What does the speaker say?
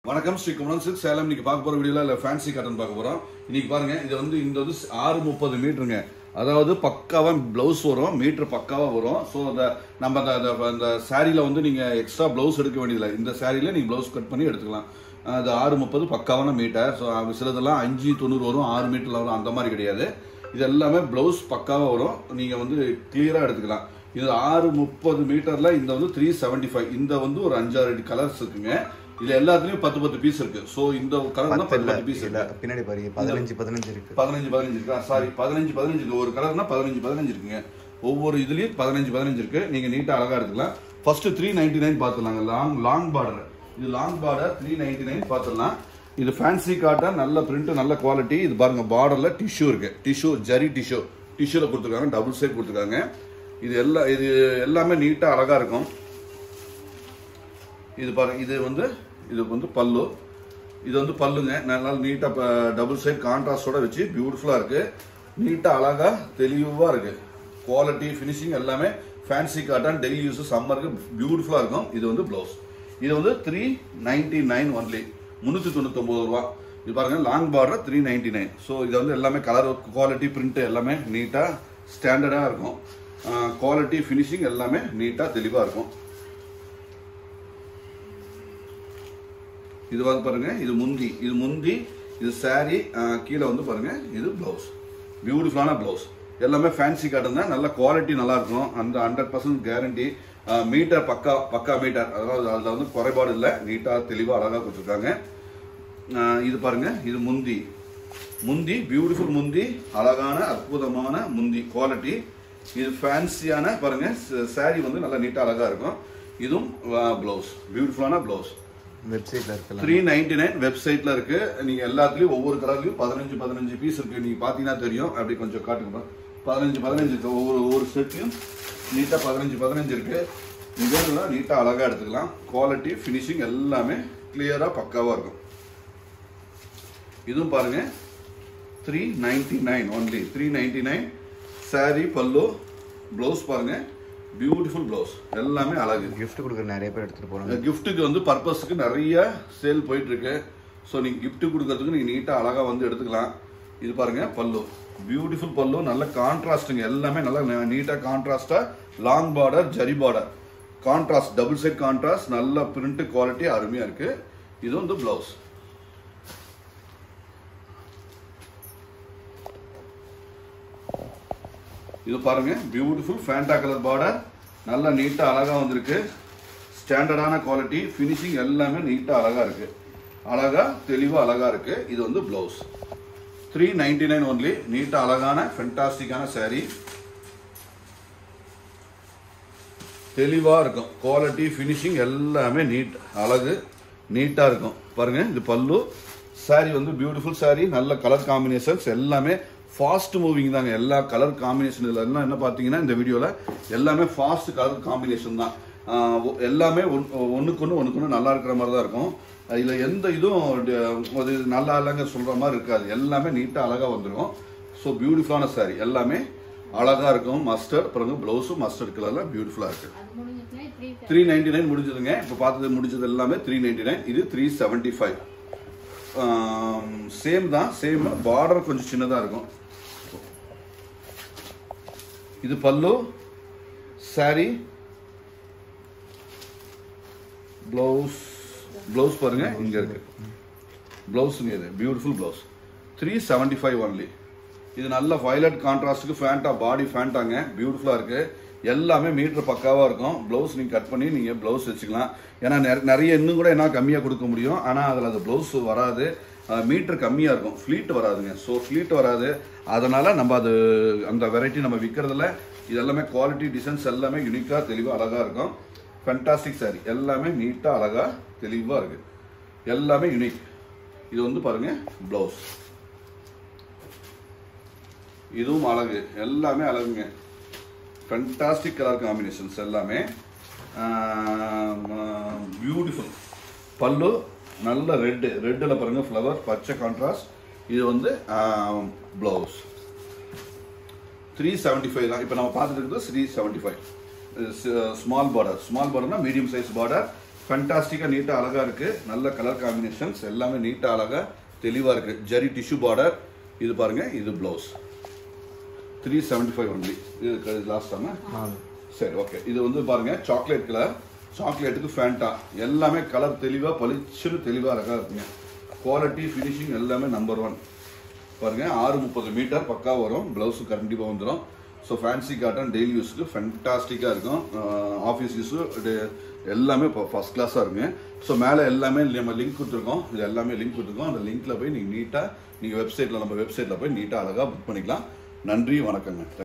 வணக்கம் ஸ்ரீ குமரன் சில்க் சேலம் இன்னைக்கு பார்க்க போற வீடியோல இல்ல ஃபேன்சி காட்டன் பார்க்க போறோம் இன்னைக்கு பாருங்க இது வந்து இந்த வந்து ஆறு முப்பது மீட்டருங்க அதாவது பக்காவா பிளவுஸ் வரும் மீட்டர் பக்காவா வரும் ஸோ அந்த நம்ம அந்த அந்த- அந்த சாரியில வந்து நீங்க எக்ஸ்ட்ரா பிளவுஸ் எடுக்க வேண்டியதில்லை இந்த சாரியில நீங்க பிளவுஸ் கட் பண்ணி எடுத்துக்கலாம் அது ஆறு முப்பது பக்காவான மீட்டர் ஸோ சிலதெல்லாம் அஞ்சு தொண்ணூறு வரும் ஆறு மீட்டர்ல வரும் அந்த மாதிரி கிடையாது இது எல்லாமே பிளவுஸ் பக்காவா வரும் நீங்க வந்து கிளியரா எடுத்துக்கலாம் இது ஆறு முப்பது மீட்டர்ல இந்த வந்து த்ரீ செவன்டி ஃபைவ் இந்த வந்து ஒரு அஞ்சாறு கலர்ஸ் இருக்குங்க இதுல எல்லாத்துலயும் பத்து பத்து பீஸ் இருக்கு ஸோ இந்த கலர் தான் பத்து பத்து பீஸ் இல்ல இருக்கு பின்னாடி பாருங்க பதினஞ்சு பதினஞ்சு இருக்கு பதினஞ்சு பதினஞ்சு இருக்கா சாரி பதினஞ்சு பதினஞ்சு இருக்கு ஒரு கலர்னா பதினஞ்சு பதினஞ்சு இருக்குங்க ஒவ்வொரு இதுலயும் பதினஞ்சு பதினஞ்சு இருக்கு நீங்க நீட்டா அழகா எடுத்துக்கலாம் ஃபர்ஸ்ட் த்ரீ நைன்டி நைன் பார்த்துலாங்க லாங் லாங் பார்டர் இது long border three ninety nine பார்த்துடலாம் இது ஃபேன்சி காட்டன் நல்ல பிரிண்ட் நல்ல குவாலிட்டி இது பாருங்க பார்டர்ல டிஷ்யூ இருக்கு டிஷ்யூ ஜரி டிஷ்யூ டிஷ்யூல கொடுத்துருக்காங்க டபுள் சைட் கொடுத்துருக்காங்க இது எல்லா இது எல்லாமே நீட்டா அழகா இருக்கும் இது பாருங்க இது வந்து இது வந்து பல்லு இது வந்து பல்லுங்க நல்லா நீட்டா டபுள் சைட் கான்ட்ராஸ்டோட வச்சு பியூட்டிஃபுல்லா இருக்கு நீட்டா அழகா தெளிவா இருக்கு குவாலிட்டி ஃபினிஷிங் எல்லாமே ஃபேன்சி காட்டன் டெய்லி யூஸ் சம்மருக்கு பியூட்டிஃபுல்லா இருக்கும் இது வந்து பிளவுஸ் இது வந்து த்ரீ நைன்டி நைன் ஒன்லி முந்நூற்றி தொண்ணூத்தொம்பது ரூபா இது பாருங்க long border three ninety nine so இது வந்து எல்லாமே கலர் குவாலிட்டி பிரிண்ட் எல்லாமே நீட்டாக ஸ்டாண்டர்டாக இருக்கும் குவாலிட்டி ஃபினிஷிங் எல்லாமே நீட்டாக தெளிவாக இருக்கும் இது வந்து பாருங்க இது முந்தி இது முந்தி இது saree ஆஹ், கீழே வந்து பாருங்க இது பிளவுஸ் பியூட்டிஃபுல்லான பிளவுஸ் எல்லாமே ஃபேன்சி காட்டன் தான் நல்ல குவாலிட்டி நல்லா இருக்கும் அந்த ஹண்ட்ரட் பர்சன்ட் கேரண்டி மீட்டர் பக்கா பக்கா மீட்டர் அதாவது அதில் வந்து குறைபாடு இல்லை நீட்டாக தெளிவாக அழகாக கொடுத்துருக்காங்க ஆஹ், இது பாருங்க இது முந்தி முந்தி பியூட்டிஃபுல் முந்தி அழகான அற்புதமான முந்தி குவாலிட்டி இது ஃபேன்சியான பாருங்க saree வந்து நல்லா நீட்டாக அழகாக இருக்கும் இதுவும் பிளவுஸ் பியூட்டிஃபுல்லான பிளவுஸ் வெப்சைட்ல இருக்கலாம் த்ரீ நைன்டி நைன் வெப்சைட்ல இருக்கு நீங்க எல்லாத்துலயும் ஒவ்வொரு கலர்லயும் பதினஞ்சு பதினஞ்சு பீஸ் இருக்கு நீங்க பாத்தீங்கன்னா தெரியும் அப்படி கொஞ்சம் காட்டுங்க பதினஞ்சு பதினஞ்சு இருக்கு ஒவ்வொரு ஒவ்வொரு செட்லயும் நீட்டா பதினஞ்சு பதினஞ்சு இருக்கு இதெல்லாம் நீட்டா அழகா எடுத்துக்கலாம் குவாலிட்டி ஃபினிஷிங் எல்லாமே கிளியரா பக்காவா இருக்கும் இதுவும் பாருங்க three ninety nine only three ninety nine sari பல்லு பிளவுஸ் பாருங்க பியூட்டிஃபுல் பிளவுஸ் எல்லாமே அழகு gift கொடுக்குற நிறைய பேர் எடுத்துட்டு போறாங்க கிஃப்ட்டுக்கு வந்து பர்பஸ்க்கு நிறைய சேல் போயிட்டு இருக்கு ஸோ நீங்க gift கொடுக்கறதுக்கு நீங்க நீட்டா அழகா வந்து எடுத்துக்கலாம் இது பாருங்க பல்லு பியூட்டிஃபுல் பல்லு நல்ல கான்ட்ராஸ்ட்டுங்க எல்லாமே நல்லா நீட்டா கான்ட்ராஸ்டா long border zari border contrast double side contrast நல்ல பிரிண்ட் குவாலிட்டி அருமையா இருக்கு இது வந்து பிளவுஸ் இது பாருங்க பியூட்டிஃபுல் ஃபேண்டா கலர் பார்டர் நல்லா நீட்டா அழகா வந்திருக்கு ஸ்டாண்டர்டான குவாலிட்டி ஃபினிஷிங் எல்லாமே நீட்டா அழகா இருக்கு அழகா தெளிவா அழகா இருக்கு இது வந்து blouse three ninety nine only நீட்டா அழகான ஃபென்டாஸ்டிக்கான saree தெளிவா இருக்கும் குவாலிட்டி ஃபினிஷிங் எல்லாமே நீட் அழகு நீட்டா இருக்கும் பாருங்க இது பல்லு saree வந்து பியூட்டிஃபுல் saree நல்ல கலர் காம்பினேஷன்ஸ் எல்லாமே ஃபாஸ்ட் மூவிங் தாங்க எல்லா கலர் காம்பினேஷன் இதுல எல்லாம் என்ன பார்த்தீங்கன்னா இந்த வீடியோல எல்லாமே ஃபாஸ்ட் கலர் காம்பினேஷன் தான் ஆஹ் ஒ- எல்லாமே ஒன்றுக்கு ஒன்று ஒன்றுக்கு ஒன்று நல்லா இருக்கிற மாதிரி தான் இருக்கும் இதுல எந்த இதுவும் ட- அது நல்லா இல்லைங்க சொல்ற மாதிரி இருக்காது எல்லாமே நீட்டா அழகா வந்துடும் ஸோ பியூட்டிஃபுல்லான saree எல்லாமே அழகா இருக்கும் மஸ்டர்ட் அப்புறம் பிளவுஸும் மஸ்டர்ட் கலர்ல பியூட்டிஃபுல்லா இருக்கு அது முடிஞ்சிச்சுன்னா இப்படி த்ரீ நைன்டி நைன் முடிஞ்சதுங்க இப்போ பார்த்தது முடிஞ்சது எல்லாமே த்ரீ நைன்டி நைன் இது த்ரீ செவன்டி ஃபைவ் சேம் தான் சேம் பார்டர் கொஞ்சம் சின்னதாக இருக்கும் இது பல்லு saree ப்ளவுஸ் ப்ளவுஸ் பாருங்க இங்க இருக்கு ப்ளவுஸுங்க இது beautiful blouse three seventy five only இது நல்ல வயலட் கான்ட்ராஸ்ட்டுக்கு ஃபேண்டா பாடி ஃபேண்டாங்க பியூட்டிஃபுல்லாக இருக்கு எல்லாமே மீட்டர் பக்காவாக இருக்கும் ப்ளவுஸ் நீங்கள் கட் பண்ணி நீங்கள் ப்ளவுஸ் வச்சுக்கலாம் ஏன்னா நிற- நிறைய இன்னும் கூட என்ன கம்மியாக கொடுக்க முடியும் ஆனால் அதில் அது ப்ளவுஸ் வராது மீட்டர் கம்மியாக இருக்கும் ஃப்ளீட் வராதுங்க ஸோ ஃப்ளீட் வராது அதனால நம்ம அது அந்த வெரைட்டி நம்ம விற்கிறதுல இது எல்லாமே குவாலிட்டி டிசைன்ஸ் எல்லாமே யூனிக்காக தெளிவாக அழகாக இருக்கும் ஃபென்டாஸ்டிக் saree எல்லாமே நீட்டாக அழகாக தெளிவாக இருக்கு எல்லாமே யூனிக் இது வந்து பாருங்க ப்ளவுஸ் இதுவும் அழகு எல்லாமே அழகுங்க ஃபென்டாஸ்டிக் கலர் காம்பினேஷன்ஸ் எல்லாமே பியூட்டிஃபுல் பல்லு நல்ல ரெட்டு ரெட்டில் பாருங்க ஃப்ளவர் பச்சை கான்ட்ராஸ்ட் இது வந்து ப்ளவுஸ் த்ரீ செவன்ட்டி ஃபைவ் தான் இப்போ நம்ம பார்த்துட்டு இருக்கிறது three seventy five small border small பார்டர்னா மீடியம் சைஸ் பார்டர் ஃபண்டாஸ்டிக்காக நீட்டாக அழகாக இருக்குது நல்ல கலர் காம்பினேஷன்ஸ் எல்லாமே நீட்டாக அழகாக தெளிவாக இருக்குது ஜரி டிஷ்யூ பார்டர் இது பாருங்கள் இது blouse three seventy five only இது லாஸ்ட் தானே சரி ஓகே இது வந்து பாருங்க சாக்லேட் கலர் சாக்லேட்டுக்கு ஃபேண்டா எல்லாமே கலர் தெளிவாக பளிச்சுன்னு தெளிவாக அழகாக இருக்குங்க குவாலிட்டி ஃபினிஷிங் எல்லாமே நம்பர் ஒன் பாருங்க ஆறு முப்பது மீட்டர் பக்கா வரும் ப்ளவுஸு கண்டிப்பாக வந்துடும் ஸோ ஃபேன்சி காட்டன் டெய்லி யூஸ்க்கு ஃபென்டாஸ்டிக்காக இருக்கும் ஆஃபீஸ் யூஸு எல்லாமே இப்போ ஃபஸ்ட் கிளாஸாக இருக்குங்க ஸோ மேலே எல்லாமே நம்ம லிங்க் கொடுத்துருக்கோம் இது எல்லாமே லிங்க் கொடுத்துருக்கோம் அந்த லிங்க்ல போய் நீங்கள் நீட்டாக நீங்கள் வெப்சைட்டில் நம்ம வெப்சைட்டில் போய் நீட்டாக அழகாக புக் பண்ணிக்கலாம் நன்றி வணக்கங்க